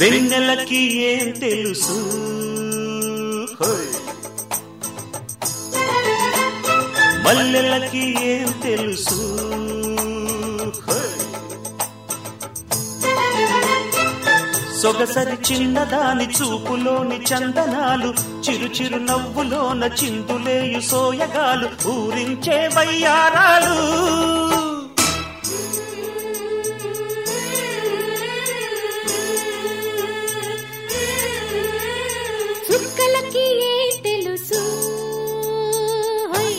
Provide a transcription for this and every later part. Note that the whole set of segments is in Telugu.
వెన్నెలకి ఏం తెలుసు హోయ్. మల్లెలకి ఏం తెలుసు హోయ్. సొగసరి చిన్నదాని చూపులోని చందనాలు చిరు చిరు నవ్వులోన చిందులేయు సోయగాలు ఊరించే వయ్యారాలు చుక్కలకి ఏ తెలుసు హోయ్.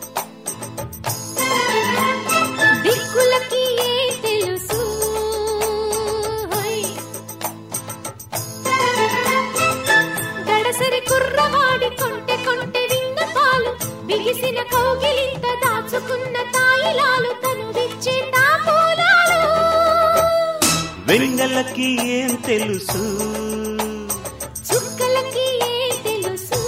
దిక్కులకి ఏ తెలుసు హోయ్. గడసరి కుర్రవాడి కొంటె కొంటె విన్న పాలు బిగిసిన కౌగిలింత దాచుకున్న తాయిలాలు తను విచ్చే తాపూలాలు వెన్నెలకి ఏం తెలుసు చుక్కలకి ఏ తెలుసు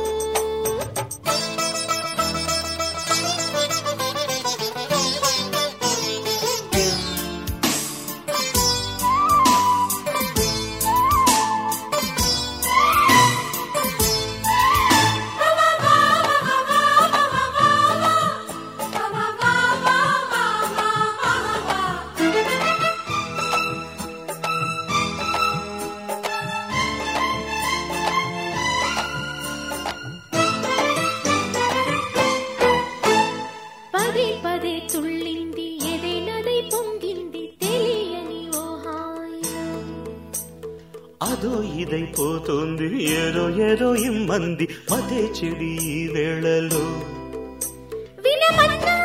పదే పదే తుళ్ళింది ఎదైనదై పొంగింది తెలియని ఓ హాయి అదో ఇదైపోతుంది ఏదో ఏదో ఇమ్మంది మదే చెడి ఈ వేళలో వినమన్నా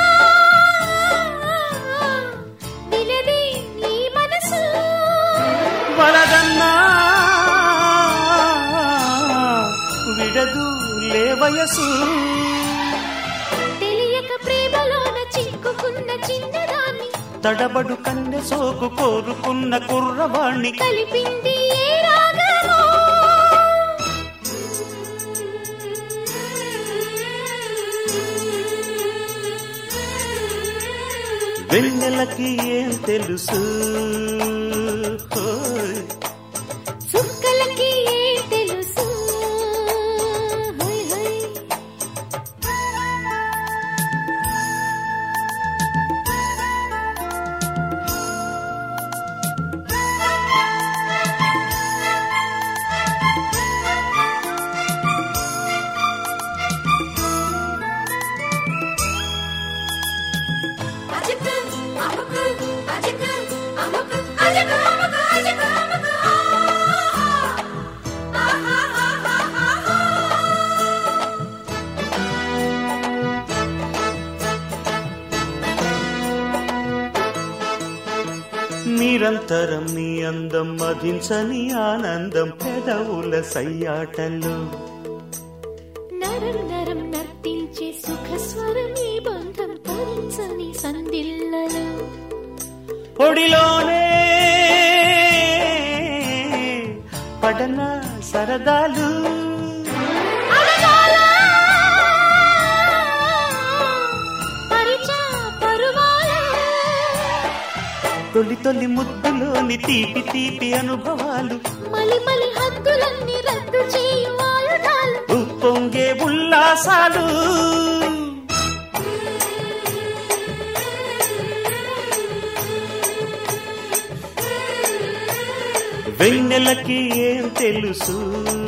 వినదే నీ మనసు వలదన్నా విడదు లే వయసు తెలియక ప్రేమలోన చిక్కుకున్న చిన్నదాన్ని తడబడు కన్నె సోకు కోరుకున్న కుర్రవాణ్ణి కలిపింది ఏ రాగమో వెన్నెలకి ఏం తెలుసు హోయ్. చుక్కలకి ఏ తెలుసు హోయ్ హోయ్ అజకు అమకు అజకు అమకు అజకు అమకు అజకు అమకు ఆహాహాహాహా నిరంతరం నీ అందం మధించని ఆనందం పెదవుల సయ్యాటలు నరం నరం నర్తించే సుఖ స్వరం ఈ బంధం తరించని సందిల్లలు పొడిలోనే పడన సరదాలు అడగాల పరిచా పరువాల తొలి తొలి ముద్దులోని తీపి తీపి అనుభవాలు మలి మలి హద్దులన్నీ రద్దు చేయు ఆయుధాలు ఉప్పొంగే ఉల్లాసాలు వెన్నెలకి ఏం తెలుసు